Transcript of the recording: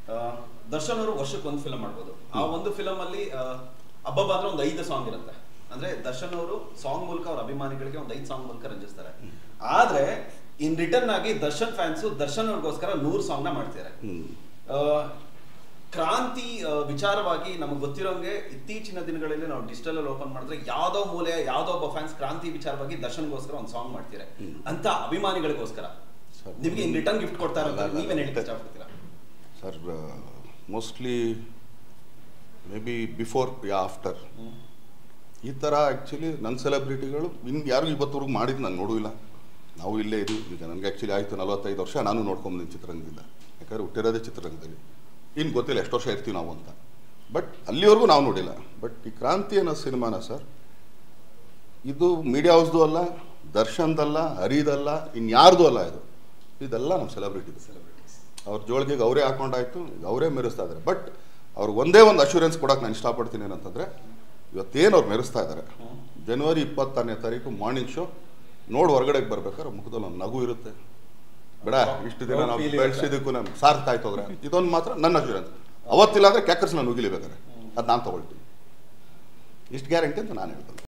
ಆ, ದರ್ಶನ್ ಅವರು ವರ್ಷಕ್ಕೆ ಒಂದು ಫಿಲಮ್ ಮಾಡ್ಬೋದು ಆ ಒಂದು ಫಿಲಮ್ ಅಲ್ಲಿ ಆ, ಹಬ್ಬ ಬಂದ್ರೆ ಒಂದು ಐದು ಸಾಂಗ್ ಇರುತ್ತೆ ಅಂದ್ರೆ ದರ್ಶನ್ ಅವರು ಸಾಂಗ್ ಮೂಲಕ ಅವ್ರ ಅಭಿಮಾನಿಗಳಿಗೆ ಒಂದು ಐದು ಸಾಂಗ್ ಮೂಲಕ ರಂಜಿಸ್ತಾರೆ ಆದ್ರೆ ಇನ್ ರಿಟರ್ನ್ ಆಗಿ ದರ್ಶನ್ ಫ್ಯಾನ್ಸ್ ದರ್ಶನ್ ಅವ್ರಿಗೋಸ್ಕರ ನೂರು ಸಾಂಗ್ ನ ಮಾಡ್ತಾರೆ ಹ್ಮ್. ಆ, ಕ್ರಾಂತಿ ಆ, ವಿಚಾರವಾಗಿ ನಮಗೆ ಗೊತ್ತಿರೋಂಗೆ ಇತ್ತೀಚಿನ ದಿನಗಳಲ್ಲಿ ನಾವು ಡಿಜಿಟಲ್ ಅಲ್ಲಿ ಓಪನ್ ಮಾಡಿದ್ರೆ ಯಾವ್ದೋ ಮೂಲೆ ಯಾವ್ದೋ ಒಬ್ಬ ಫ್ಯಾನ್ಸ್ ಕ್ರಾಂತಿ ವಿಚಾರವಾಗಿ ದರ್ಶನ್ಗೋಸ್ಕರ ಒಂದು ಸಾಂಗ್ ಮಾಡ್ತೀರಾ ಅಂತ ಅಭಿಮಾನಿಗಳಿಗೋಸ್ಕರ ಸರ್, ನಿಮ್ಗೆ ಇನ್ ರಿಟರ್ನ್ ಗಿಫ್ಟ್ ಕೊಡ್ತಾರೆ ಅಲ್ಲ, ಅಲ್ಲ, ನೀವೇನ್ ಹೇಳಕ್ ಅಲ್ಲ. ಇಷ್ಟಪಡ್ತೀರಾ sir mostly may be before ಯಾ ಆಫ್ಟರ್ ಈ ಥರ ಆ್ಯಕ್ಚುಲಿ ನನ್ನ ಸೆಲೆಬ್ರಿಟಿಗಳು ಇನ್ನು ಯಾರು ಇವತ್ತವರೆಗೂ ಮಾಡಿದ್ದು ನಾನು ನೋಡಿಲ್ಲ ನಾವು ಇಲ್ಲೇ ಇದ್ದೀವಿ ಈಗ ನನಗೆ ಆ್ಯಕ್ಚುಲಿ ಆಯಿತು ನಲವತ್ತೈದು ವರ್ಷ ನಾನು ನೋಡ್ಕೊಂಬಂದಿನಿ ಚಿತ್ರರಂಗದಿಂದ ಯಾಕಂದರೆ ಹುಟ್ಟಿರೋದೇ ಚಿತ್ರರಂಗದಲ್ಲಿ ಇನ್ನು ಗೊತ್ತಿಲ್ಲ ಎಷ್ಟು ವರ್ಷ ಇರ್ತೀವಿ ನಾವು ಅಂತ ಬಟ್ ಅಲ್ಲಿವರೆಗೂ ನಾವು ನೋಡಿಲ್ಲ ಬಟ್ ಈ ಕ್ರಾಂತಿ ಅನ್ನೋ ಸಿನಿಮಾನ ಸರ್ ಇದು ಮೀಡಿಯಾ ಹೌಸ್ದು ಅಲ್ಲ ದರ್ಶನ್ದಲ್ಲ ಹರಿದಲ್ಲ ಇನ್ಯಾರ್ದು ಅಲ್ಲ ಇದು ಇದೆಲ್ಲ ನಮ್ಮ ಸೆಲೆಬ್ರಿಟಿದು ಸೆಲೆಬ್ರಿಟೀಸ್ ಅವ್ರ ಜೋಳಿಗೆಗೆ ಅವರೇ ಹಾಕೊಂಡಾಯ್ತು ಈಗ ಅವರೇ ಮೆರೆಸ್ತಾ ಇದ್ದಾರೆ ಬಟ್ ಅವ್ರಿಗೆ ಒಂದೇ ಒಂದು ಅಶ್ಯೂರೆನ್ಸ್ ಕೊಡೋಕೆ ನಾನು ಇಷ್ಟಪಡ್ತೀನಿ ಏನಂತಂದರೆ ಇವತ್ತೇನು ಅವ್ರು ಮೆರೆಸ್ತಾ ಇದ್ದಾರೆ ಜನವರಿ ಇಪ್ಪತ್ತಾರನೇ ತಾರೀಕು ಮಾರ್ನಿಂಗ್ ಶೋ ನೋಡಿ ಹೊರಗಡೆಗೆ ಬರ್ಬೇಕಾದ್ರೆ ಮುಖದಲ್ಲಿ ಒಂದು ನಗು ಇರುತ್ತೆ ಬೇಡ ಇಷ್ಟು ದಿನ ನಾವು Feel ಇರುತ್ತೆ. ಬೆಳೆಸಿದ್ದಕ್ಕೂ ನಮ್ಗೆ ಸಾರ್ಥಕ ಆಯ್ತು ಹೋಗ್ರೆ ಇದೊಂದು ಮಾತ್ರ ನನ್ನ ಅಶ್ಯೂರೆನ್ಸ್ ಅವತ್ತಿಲ್ಲ ಅಂದರೆ ಕ್ಯಾಕರ್ಸ್ ನಾನು ಉಗಿಲಿಬೇಕಾರೆ ಅದು ನಾನು ತೊಗೊಳ್ತೀನಿ ಇಷ್ಟು ಗ್ಯಾರಂಟಿ ಅಂತ ನಾನು ಹೇಳ್ತೀನಿ